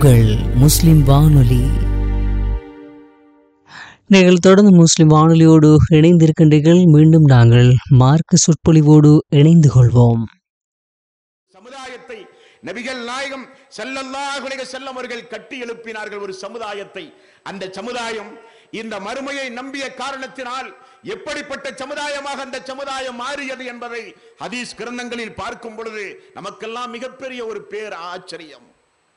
உங்கள் முஸ்லிம் வானொலி நீங்கள் தொடர்ந்து முஸ்லிம் வானொலியோடு இணைந்திருக்கின்றீர்கள் மீண்டும் நாங்கள் மார்க்க சொற்பொழிவோடு இணைந்து கொள்வோம் சமுதாயத்தை நபிகள் நாயகம் ஸல்லல்லாஹு அலைஹி வஸல்லம் அவர்கள் கட்டி எழுப்பினார்கள் ஒரு சமுதாயத்தை அந்த சமுதாயம் இந்த மறுமையை நம்பிய காரணத்தினால் எப்படிப்பட்ட சமுதாயமாக அந்த சமுதாயம் மாறியது என்பதை ஹதீஸ் கிரந்தங்களில் பார்க்கும் பொழுது நமக்கெல்லாம் மிகப்பெரிய ஒரு பேர் ஆச்சரியம்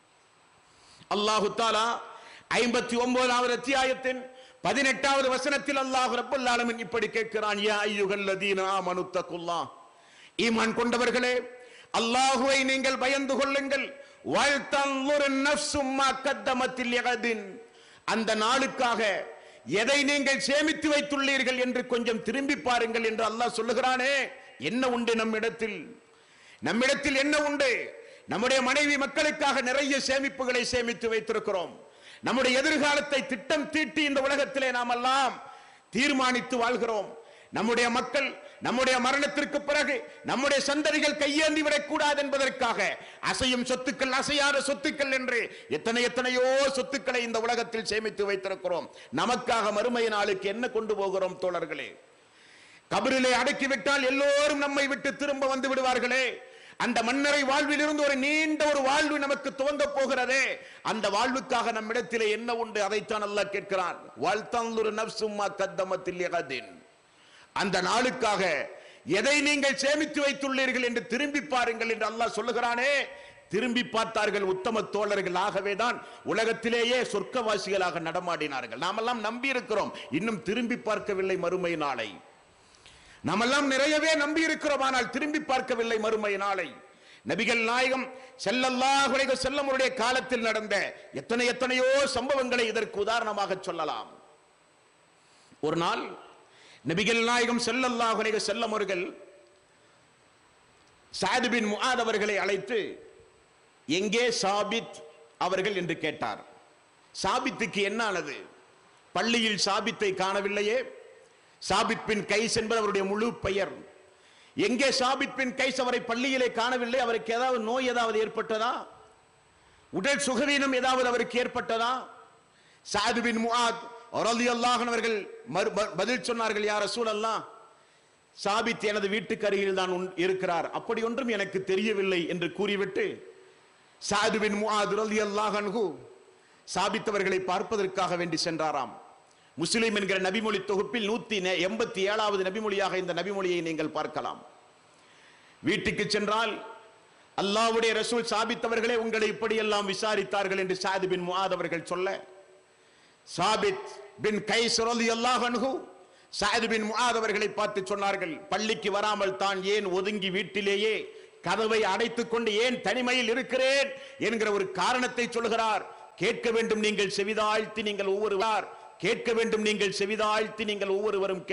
அல்லாஹு தாலா ஐம்பத்தி ஒன்பதாவது அத்தியாயத்தின் பதினெட்டாவது வசனத்தில் அல்லாஹ் ரப்பல் ஆலமீன் இப்படி கேட்கிறான் யா ஐயுகல்லதீன ஆமனு தக்குல்லாஹ் ஈமான் கொண்டவர்களே அல்லாஹுவை நீங்கள் பயந்து கொள்ளுங்கள் வல்தன்லுர் நஃப்சும் மா கத்தமத்தில் யகதின் அந்த நாளுக்காக எதை நீங்கள் சேமித்து வைத்துள்ளீர்கள் என்று கொஞ்சம் திரும்பி பாருங்கள் என்று அல்லாஹ் சொல்லுகிறானே என்ன உண்டு நம்மிடத்தில் நம்மிடத்தில் என்ன உண்டு நம்முடைய மனைவி மக்களுக்காக நிறைய சேமிப்புகளை சேமித்து வைத்திருக்கிறோம் நம்முடைய எதிர்காலத்தை திட்டம் தீட்டி இந்த உலகத்திலே நாம் எல்லாம் தீர்மானித்து வாழ்கிறோம் நம்முடைய மக்கள் நம்முடைய மரணத்திற்கு பிறகு நம்முடைய சந்ததிகள் கையேந்தி விடக்கூடாது என்பதற்காக அசையும் சொத்துக்கள் அசையாத சொத்துக்கள் என்று எத்தனை எத்தனையோ சொத்துக்களை இந்த உலகத்தில் சேமித்து வைத்திருக்கிறோம் நமக்காக மறுமை நாளுக்கு என்ன கொண்டு போகிறோம் தோழர்களே கபரிலே அடக்கிவிட்டால் எல்லோரும் நம்மை விட்டு திரும்ப வந்து விடுவார்களே அந்த மன்னரை வாழ்வில் இருந்து ஒரு நீண்ட ஒரு வாழ்வு நமக்கு துவங்க போகிறதே அந்த வாழ்வுக்காக நம்மிடத்திலே என்ன உண்டு அதைத்தான் அல்லாஹ் கேட்கிறான் வாழ்த்தந்தொரு நப்சும்மா கத்தமத்தில் யகதின் அந்த நாளுக்காக எதை நீங்கள் சேமித்து வைத்துள்ளீர்கள் என்று திரும்பி பாருங்கள் என்று அல்லாஹ் சொல்லுகிறானே திரும்பி பார்த்தார்கள் உத்தம தோழர்கள் ஆகவேதான் உலகத்திலேயே சொர்க்கவாசிகளாக நடமாடினார்கள் நாமெல்லாம் நம்பி இருக்கிறோம் இன்னும் திரும்பி பார்க்கவில்லை மறுமை நாளை நாமெல்லாம் நிறையவே நம்பி இருக்கிறோம் ஆனால் திரும்பி பார்க்கவில்லை மறுமை நாளை நபிகள் நாயகம் செல்லல்லாஹு அலைஹி செல்லமுடைய காலத்தில் நடந்த எத்தனை எத்தனையோ சம்பவங்களை இதற்கு உதாரணமாக சொல்லலாம் ஒரு நாள் நபிகள் நாயகம் செல்லல்லாஹு அலைஹி செல்லம் அவர்கள் சாது பின் முஆத் அவர்களை அழைத்து எங்கே சாபித் அவர்கள் என்று கேட்டார் சாபித்துக்கு என்ன ஆனது பள்ளியில் சாபித்தை காணவில்லையே சாபித் பின் கைஸ் என்பது அவருடைய முழு பெயர் எங்கே சாபித் பின் கைஸ் அவரை பள்ளியிலே காணவில்லை அவருக்கு ஏதாவது நோய் ஏதாவது ஏற்பட்டதா உடல் சுகவீனம் ஏதாவது அவருக்கு ஏற்பட்டதா சாது பின் முஆத் ரலியல்லாஹு அவர்கள் மறு- மறு- பதில் சொன்னார்கள் யார் ரசூலல்லாஹ் சாபித் எனது வீட்டுக்கு அருகில் தான் உன்- இருக்கிறார் அப்படி ஒன்றும் எனக்கு தெரியவில்லை என்று கூறிவிட்டு சாது பின் முஆத் ரலியல்லாஹு அன்ஹு சாபித் அவர்களை பார்ப்பதற்காக வேண்டி சென்றாராம் முஸ்லிம் என்கிற நபிமொழி தொகுப்பில் நூத்தி நெ- எண்பத்தி ஏழாவது நபிமொழியாக இந்த நபிமொழியை நீங்கள் பார்க்கலாம் வீட்டுக்கு சென்றால் அல்லாஹ்வுடைய ரசூல் சாபித்தவர்களே உங்களை இப்படியெல்லாம் விசாரித்தார்கள் என்று சாது பின் முஆத் அவர்கள் சொல்ல சாபித் பின் கைஸ் ரலியல்லாஹு அன்ஹு சாது பின் முஆத் அவர்களை பார்த்து சொன்னார்கள் பள்ளிக்கு வராமல் தான் ஏன் ஒதுங்கி வீட்டிலேயே கதவை அடைத்துக் கொண்டு ஏன் தனிமையில் இருக்கிறேன் என்கிற ஒரு காரணத்தை சொல்கிறார் கேட்க வேண்டும் நீங்கள் செவிதாழ்த்தி நீங்கள் ஒவ்வொருவர் கேட்க வேண்டும் நீங்கள் செவிதாழ்த்தி நீங்கள் ஒவ்வொருவரும் கேட்க